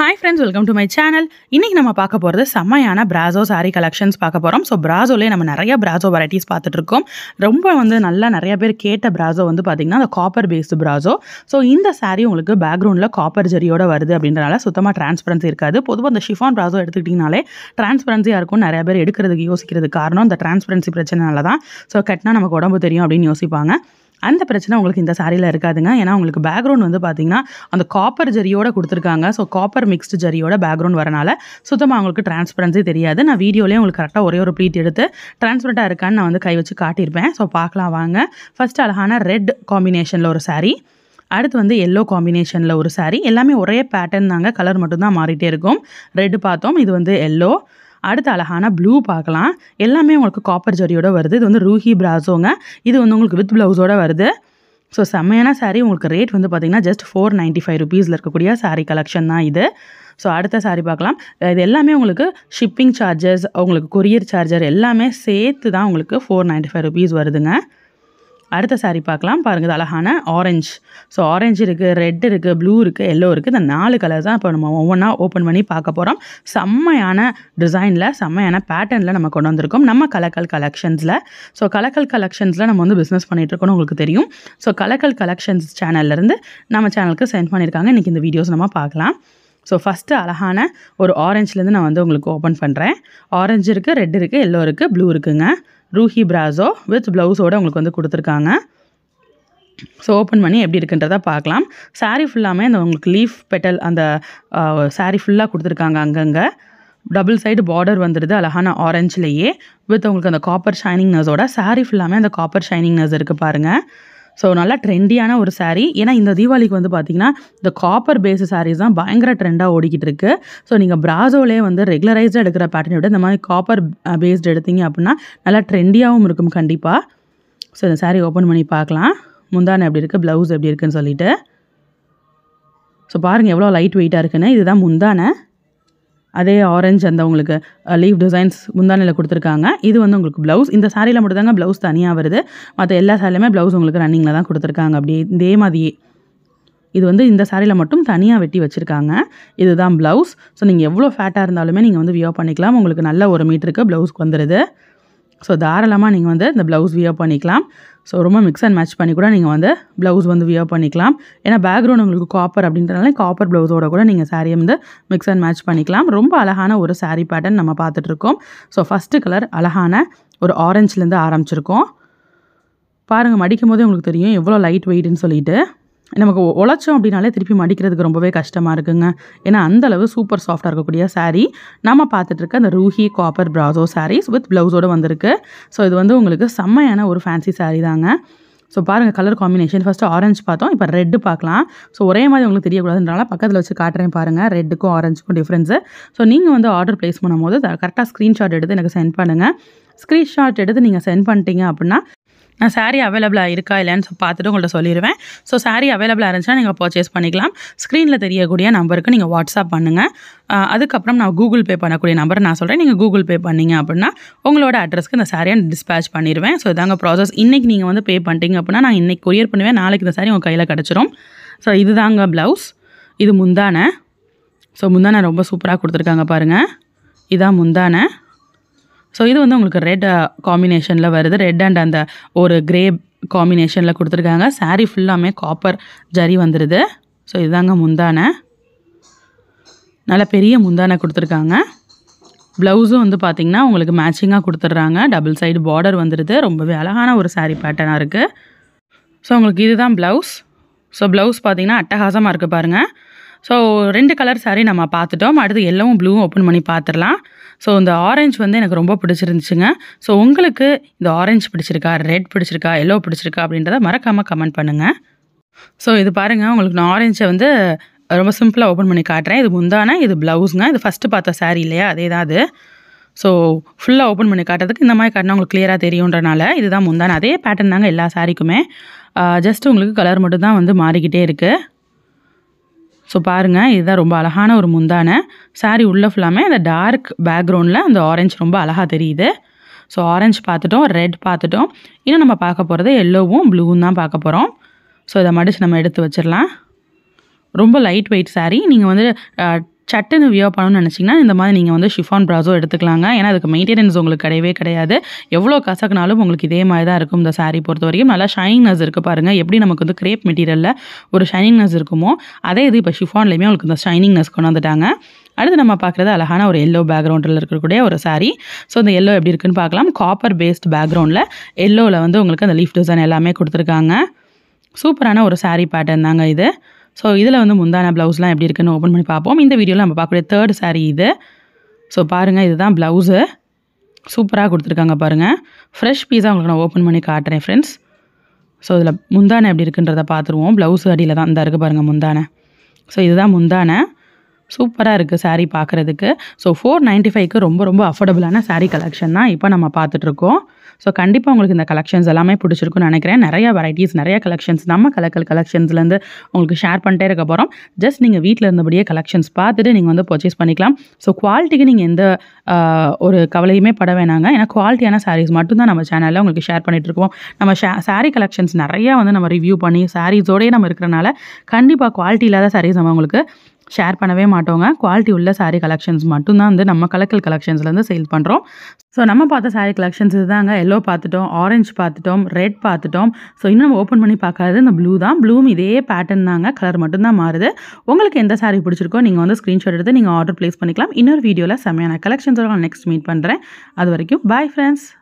hi friends welcome to my channel இன்றைக்கி நம்ம பார்க்க போகிறது செம்மையான பிராசோ saree கலெக்ஷன்ஸ் பார்க்க போகிறோம் ஸோ பிராசோலே நம்ம நிறைய பிராசோ வெரைட்டிஸ் பார்த்துட்ருக்கோம் ரொம்ப வந்து நல்லா நிறைய பேர் கேட்ட பிராசோ வந்து பார்த்திங்கன்னா அந்த காப்பர் பேஸ்டு பிராசோ ஸோ இந்த saree உங்களுக்கு பேக்ரவுண்டில் காப்பர் ஜரியோட வருது அப்படின்றனால சுத்தமாக டிரான்ஸ்பரன்சி இருக்காது பொதுவாக அந்த ஷிஃபான் பிராசோ எடுத்துக்கிட்டிங்கனாலே டிரான்ஸ்பரன்சியாக இருக்கும் நிறைய பேர் எடுக்கிறதுக்கு யோசிக்கிறதுக்கு காரணம் இந்த டிரான்ஸ்பரன்சி பிரச்சனைனால தான் ஸோ கட்டினா நமக்கு உடம்பு தெரியும் அப்படின்னு யோசிப்பாங்க அந்த பிரச்சனை உங்களுக்கு இந்த சாரியில் இருக்காதுங்க ஏன்னா உங்களுக்கு பேக்ரவுண்ட் வந்து பார்த்தீங்கன்னா அந்த காப்பர் ஜரியோட கொடுத்துருக்காங்க ஸோ காப்பர் மிக்ஸ்டு ஜரியோட பேக்ரவுண்ட் வரனால சுத்தமாக உங்களுக்கு டிரான்ஸ்பரன்சி தெரியாது நான் வீடியோலேயே உங்களுக்கு கரெக்டாக ஒரே ஒரு ப்ளீட் எடுத்து டிரான்ஸ்பரண்ட்டாக இருக்கான்னு நான் வந்து கை வச்சு காட்டியிருப்பேன் ஸோ பார்க்கலாம் வாங்க ஃபர்ஸ்ட் அழகான ரெட் காம்பினேஷனில் ஒரு saree அடுத்து வந்து எல்லோ காம்பினேஷனில் ஒரு saree எல்லாமே ஒரே பேட்டர்ன் தாங்க கலர் மட்டும்தான் மாறிட்டே இருக்கும் ரெட் பார்த்தோம் இது வந்து எல்லோ அடுத்து அழகான ப்ளூ பார்க்கலாம் எல்லாமே உங்களுக்கு காப்பர் ஜரியோட வருது இது வந்து ரூஹி பிராசோங்க இது வந்து உங்களுக்கு வித் ப்ளவுஸோட வருது ஸோ செம்மையான saree உங்களுக்கு ரேட் வந்து பார்த்தீங்கன்னா ஜஸ்ட் ஃபோர் நைன்ட்டி ஃபைவ் ருபீஸில் இருக்கக்கூடிய saree கலெக்ஷன் தான் இது ஸோ அடுத்த saree பார்க்கலாம் இது எல்லாமே உங்களுக்கு ஷிப்பிங் சார்ஜஸ் உங்களுக்கு கொரியர் சார்ஜர் எல்லாமே சேர்த்து தான் உங்களுக்கு ஃபோர் நைன்ட்டி ஃபைவ் ருபீஸ் வருதுங்க அடுத்த saree பார்க்கலாம் பாருங்கள் இது அழகான ஆரஞ்சு ஸோ ஆரஞ்சு இருக்குது ரெட் இருக்குது ப்ளூ இருக்குது எல்லோ இருக்குது இந்த நாலு கலர் தான் இப்போ நம்ம ஒவ்வொன்றா ஓப்பன் பண்ணி பார்க்க போகிறோம் செம்மையான டிசைனில் செம்மையான பேட்டர்னில் நம்ம கொண்டு வந்திருக்கோம் நம்ம கலக்கல் கலெக்ஷன்ஸில் ஸோ கலக்கல் கலெக்ஷன்ஸில் நம்ம வந்து பிஸ்னஸ் பண்ணிகிட்ருக்கோம்னு உங்களுக்கு தெரியும் ஸோ கலக்கல் கலெக்ஷன்ஸ் சேனல்லேருந்து நம்ம சேனலுக்கு சென்ட் பண்ணியிருக்காங்க இன்றைக்கி இந்த வீடியோஸ் நம்ம பார்க்கலாம் ஸோ ஃபஸ்ட்டு அழகான ஒரு ஆரஞ்சுலேருந்து நான் வந்து உங்களுக்கு ஓப்பன் பண்ணுறேன் ஆரஞ்சு இருக்குது ரெட் இருக்குது எல்லோ இருக்குது ப்ளூ இருக்குங்க ரூஹி பிராசோ வித் ப்ளவுஸோடு உங்களுக்கு வந்து கொடுத்துருக்காங்க ஸோ ஓப்பன் பண்ணி எப்படி இருக்குன்றத பார்க்கலாம் saree ஃபுல்லாமே அந்த உங்களுக்கு லீஃப் பெட்டல் அந்த saree ஃபுல்லாக கொடுத்துருக்காங்க அங்கங்கே டபுள் சைடு பார்டர் வந்துடுது அழகான ஆரஞ்சுலேயே வித் உங்களுக்கு அந்த காப்பர் ஷைனிங்னஸோட saree ஃபுல்லாமே அந்த காப்பர் ஷைனிங்னஸ் இருக்குது பாருங்கள் ஸோ நல்லா ட்ரெண்டியான ஒரு saree ஏன்னா இந்த தீபாவளிக்கு வந்து பார்த்தீங்கன்னா இந்த காப்பர் பேஸ் சாரீஸ் தான் பயங்கர ட்ரெண்டாக ஓடிக்கிட்டு இருக்கு ஸோ நீங்கள் பிராசோலே வந்து ரெகுலரைஸ்டாக எடுக்கிற பேட்டர்னை விட இந்த மாதிரி காப்பர் பேஸ்டு எடுத்தீங்க அப்படின்னா நல்லா ட்ரெண்டியாகவும் இருக்கும் கண்டிப்பாக ஸோ இந்த saree ஓப்பன் பண்ணி பார்க்கலாம் முந்தானை எப்படி இருக்குது ப்ளவுஸ் எப்படி இருக்குன்னு சொல்லிட்டு ஸோ பாருங்கள் எவ்வளோ லைட் வெயிட்டாக இருக்குன்னு இதுதான் முந்தானை அதே ஆரஞ்சு அந்த உங்களுக்கு லீவ் டிசைன்ஸ் முந்தானையில் கொடுத்துருக்காங்க இது வந்து உங்களுக்கு ப்ளவுஸ் இந்த சாரியில் மட்டும் தாங்க ப்ளவுஸ் தனியாக வருது மற்ற எல்லா சாரிலையுமே ப்ளவுஸ் உங்களுக்கு ரன்னிங்கில் தான் கொடுத்துருக்காங்க அப்படியே இதே மாதிரியே இது வந்து இந்த சாரியில் மட்டும் தனியாக வெட்டி வச்சுருக்காங்க இதுதான் ப்ளவுஸ் ஸோ நீங்கள் எவ்வளோ ஃபேட்டாக இருந்தாலுமே நீங்கள் வந்து வியோ பண்ணிக்கலாம் உங்களுக்கு நல்ல ஒரு மீட்டருக்கு ப்ளவுஸ்க்கு வந்துடுது ஸோ தாராளமாக நீங்கள் வந்து இந்த ப்ளவுஸ் வியோ பண்ணிக்கலாம் ஸோ ரொம்ப மிக்ஸ் அண்ட் மேட்ச் பண்ணி கூட நீங்கள் வந்து ப்ளவுஸ் வந்து வியோ பண்ணிக்கலாம் ஏன்னா பேக்ரவுண்ட் உங்களுக்கு காப்பர் அப்படின்றனால காப்பர் ப்ளவுஸோட கூட நீங்கள் சாரியை வந்து மிக்ஸ் அண்ட் மேட்ச் பண்ணிக்கலாம் ரொம்ப அழகான ஒரு saree பேட்டர்ன் நம்ம பார்த்துட்ருக்கோம் ஸோ ஃபஸ்ட்டு கலர் அழகான ஒரு ஆரஞ்சுலேருந்து ஆரம்பிச்சிருக்கோம் பாருங்கள் மடிக்கும் போதே உங்களுக்கு தெரியும் எவ்வளோ லைட் வெயிட்னு சொல்லிட்டு நமக்கு உ- உழைச்சோம் அப்படின்னாலே திருப்பி மடிக்கிறதுக்கு ரொம்பவே கஷ்டமாக இருக்குங்க ஏன்னா அந்த அளவு சூப்பர் சாஃப்டாக இருக்கக்கூடிய saree நம்ம பார்த்துட்டு இருக்க அந்த ரூஹி காப்பர் பிராசோ sarees வித் ப்ளவுஸோடு வந்திருக்கு ஸோ இது வந்து உங்களுக்கு செம்மையான ஒரு ஃபேன்சி saree தாங்க ஸோ பாருங்கள் கலர் காம்பினேஷன் ஃபஸ்ட்டு ஆரஞ்சு பார்த்தோம் இப்போ ரெட்டு பார்க்கலாம் ஸோ ஒரே மாதிரி உங்களுக்கு தெரியக்கூடாதுன்றனால பக்கத்தில் வச்சு காட்டுறேன் பாருங்கள் ரெட்டுக்கும் ஆரஞ்சுக்கும் டிஃப்ரென்ஸு ஸோ நீங்கள் வந்து ஆர்டர் ப்ளேஸ் பண்ணும்போது கரெக்டாக ஸ்க்ரீன்ஷாட் எடுத்து எனக்கு சென்ட் பண்ணுங்கள் ஸ்க்ரீன்ஷாட் எடுத்து நீங்கள் சென்ட் பண்ணிட்டீங்க அப்படின்னா நான் saree அவைலபிளாக இருக்கா இல்லைன்னு சொ- பார்த்துட்டு உங்கள்கிட்ட சொல்லிடுவேன் ஸோ saree அவைலபிளாக இருந்துச்சுன்னா நீங்கள் பர்ச்சேஸ் பண்ணிக்கலாம் ஸ்க்ரீனில் தெரியக்கூடிய நம்பருக்கு நீங்கள் வாட்ஸ்அப் பண்ணுங்கள் ஆஹ் அதுக்கப்புறம் நான் கூகுள் பே பண்ணக்கூடிய நம்பர் நான் சொல்கிறேன் நீங்கள் கூகுள் பே பண்ணீங்க அப்படின்னா உங்களோட அட்ரஸ்க்கு இந்த சாரியை டிஸ்பேச் பண்ணிடுவேன் ஸோ இதாங்க ப்ராசஸ் இன்றைக்கி நீங்கள் வந்து பே பண்ணிட்டீங்க அப்படின்னா நான் இன்றைக்கி கொரியர் பண்ணுவேன் நாளைக்கு இந்த சாரி உங்கள் கையில் கிடச்சிரும் ஸோ இதுதாங்க ப்ளவுஸ் இது முந்தானை ஸோ முந்தானை ரொம்ப சூப்பராக கொடுத்துருக்காங்க பாருங்கள் இதான் முந்தானை ஸோ இது வந்து உங்களுக்கு ரெட் காம்பினேஷனில் வருது ரெட் அண்ட் அந்த ஒரு கிரே காம்பினேஷனில் கொடுத்துருக்காங்க saree ஃபுல்லாமே காப்பர் ஜரி வந்துடுது ஸோ இதுதாங்க முந்தானை நல்ல பெரிய முந்தானை கொடுத்துருக்காங்க ப்ளவுஸும் வந்து பார்த்திங்கன்னா உங்களுக்கு மேட்சிங்காக கொடுத்துட்றாங்க டபுள் சைடு பார்டர் வந்துடுது ரொம்பவே அழகான ஒரு saree பேட்டர்னாக இருக்குது ஸோ உங்களுக்கு இதுதான் ப்ளவுஸ் ஸோ ப்ளவுஸ் பார்த்தீங்கன்னா அட்டகாசமாக இருக்குது பாருங்கள் ஸோ ரெண்டு கலர் saree நம்ம பார்த்துட்டோம் அடுத்து எல்லோவும் ப்ளூவும் ஓப்பன் பண்ணி பார்த்துடலாம் ஸோ இந்த ஆரஞ்சு வந்து எனக்கு ரொம்ப பிடிச்சிருந்துச்சுங்க ஸோ உங்களுக்கு இந்த ஆரஞ்சு பிடிச்சிருக்கா ரெட் பிடிச்சிருக்கா எல்லோ பிடிச்சிருக்கா அப்படின்றத மறக்காமல் கமெண்ட் பண்ணுங்கள் ஸோ இது பாருங்கள் உங்களுக்கு நான் ஆரஞ்சை வந்து ரொம்ப சிம்பிளாக ஓப்பன் பண்ணி காட்டுறேன் இது முந்தான இது ப்ளவுஸுங்க இது ஃபஸ்ட்டு பார்த்த saree இல்லையா அதே தான் அது ஸோ ஃபுல்லாக ஓப்பன் பண்ணி காட்டுறதுக்கு இந்த மாதிரி காட்டினா உங்களுக்கு கிளியராக தெரியுன்றனால இதுதான் முந்தான அதே பேட்டர்ன் தாங்க எல்லா சாரிக்குமே ஜஸ்ட் உங்களுக்கு கலர் மட்டும் தான் வந்து மாறிக்கிட்டே இருக்குது ஸோ பாருங்கள் இதுதான் ரொம்ப அழகான ஒரு முந்தானை saree உள்ள ஃபுல்லாமே அந்த டார்க் பேக்ரவுண்டில் அந்த ஆரஞ்சு ரொம்ப அழகாக தெரியுது ஸோ ஆரஞ்சு பார்த்துட்டோம் ரெட் பார்த்துட்டோம் இன்னும் நம்ம பார்க்க போகிறது எல்லோவும் ப்ளூவும் தான் பார்க்க போகிறோம் ஸோ இதை மடிச்சு நம்ம எடுத்து வச்சிடலாம் ரொம்ப லைட் வெயிட் saree நீங்கள் வந்து சட்டுன்னு வியோ பண்ணணும்னு நினச்சிங்கன்னா இந்த மாதிரி நீங்கள் வந்து ஷிஃபான் ப்ராஸோ எடுத்துக்கலாங்க ஏன்னா அதுக்கு மெயின்டெனன்ஸ் உங்களுக்கு கிடையவே கிடையாது எவ்வளோ கசக்குனாலும் உங்களுக்கு இதே மாதிரி தான் இருக்கும் இந்த saree பொறுத்த வரைக்கும் நல்லா ஷைனிங்னஸ் இருக்குது பாருங்கள் எப்படி நமக்கு வந்து கிரேப் மெட்டீரியலில் ஒரு ஷைனிங்னஸ் இருக்குமோ அதே இது இப்போ ஷிஃபான்லேயுமே உங்களுக்கு இந்த ஷைனிங்னஸ் கொண்டு வந்துட்டாங்க அடுத்து நம்ம பார்க்குறது அழகான ஒரு எல்லோ பேக்ரவுண்டில் இருக்கக்கூடிய ஒரு saree ஸோ இந்த எல்லோ எப்படி இருக்குன்னு பார்க்கலாம் காப்பர் பேஸ்ட் பேக்ரவுண்டில் எல்லோவில் வந்து உங்களுக்கு அந்த லீஃப் டிசைன் எல்லாமே கொடுத்துருக்காங்க சூப்பரான ஒரு saree பேட்டர்ன் தாங்க இது ஸோ இதில் வந்து முந்தான ப்ளவுஸ்லாம் எப்படி இருக்குன்னு ஓப்பன் பண்ணி பார்ப்போம் இந்த வீடியோவில் நம்ம பார்க்கக்கூடிய தேர்ட் saree இது ஸோ பாருங்கள் இதுதான் ப்ளவுஸு சூப்பராக கொடுத்துருக்காங்க பாருங்கள் ஃப்ரெஷ் பீஸாக உங்களுக்கு நான் ஓப்பன் பண்ணி காட்டுறேன் ஃப்ரெண்ட்ஸ் ஸோ இதில் முந்தானை எப்படி இருக்குன்றதை பார்த்துருவோம் ப்ளவுஸ் அடியில் தான் இந்த இருக்குது பாருங்கள் முந்தானை ஸோ இதுதான் முந்தானை சூப்பராக இருக்குது saree பார்க்குறதுக்கு ஸோ ஃபோர் நைன்ட்டி ஃபைவ்க்கு ரொம்ப ரொம்ப அஃபோர்டபுளான saree கலெக்ஷன் தான் இப்போ நம்ம பார்த்துட்ருக்கோம் ஸோ கண்டிப்பாக உங்களுக்கு இந்த கலெக்ஷன்ஸ் எல்லாமே பிடிச்சிருக்குன்னு நினைக்கிறேன் நிறைய வெரைட்டிஸ் நிறைய கலெக்ஷன்ஸ் நம்ம கலக்கல் கலெக்ஷன்ஸ்லேருந்து உங்களுக்கு ஷேர் பண்ணிட்டே இருக்க போகிறோம் ஜஸ்ட் நீங்கள் வீட்டில் இருந்தபடியே கலெக்ஷன்ஸ் பார்த்துட்டு நீங்கள் வந்து பர்ச்சேஸ் பண்ணிக்கலாம் ஸோ குவாலிட்டிக்கு நீங்கள் எந்த ஆஹ், ஒரு கவலையுமே பட வேணாங்க ஏன்னா குவாலிட்டியான சாரீஸ் மட்டும்தான் நம்ம சேனலில் உங்களுக்கு ஷேர் பண்ணிட்டு இருக்கோம் நம்ம ஷே சாரீ கலெக்ஷன்ஸ் நிறையா வந்து நம்ம ரிவ்யூ பண்ணி சாரீஸோடயே நம்ம இருக்கிறனால கண்டிப்பாக குவாலிட்டி இல்லாத சாரீஸ் நம்ம உங்களுக்கு ஷேர் பண்ணவே மாட்டோங்க குவாலிட்டி உள்ள saree கலெக்ஷன்ஸ் மட்டும்தான் வந்து நம்ம கலக்கல் கலெக்ஷன்ஸ்லேருந்து சேல் பண்ணுறோம் ஸோ நம்ம பார்த்த saree கலெக்ஷன்ஸ் இதுதாங்க எல்லோ பார்த்துட்டோம் ஆரஞ்சு பார்த்துட்டோம் ரெட் பார்த்துட்டோம் ஸோ இன்னும் நம்ம ஓப்பன் பண்ணி பார்க்காது இந்த ப்ளூ தான் ப்ளூவும் இதே பேட்டர்ன் தாங்க கலர் மட்டும்தான் மாறுது உங்களுக்கு எந்த saree பிடிச்சிருக்கோ நீங்கள் வந்து ஸ்க்ரீன்ஷாட் எடுத்து நீங்கள் ஆர்டர் ப்ளேஸ் பண்ணிக்கலாம் இன்னொரு வீடியோவில் செம்மையான கலெக்ஷன்ஸோட நெக்ஸ்ட் மீட் பண்ணுறேன் அது வரைக்கும் பாய் ஃப்ரெண்ட்ஸ்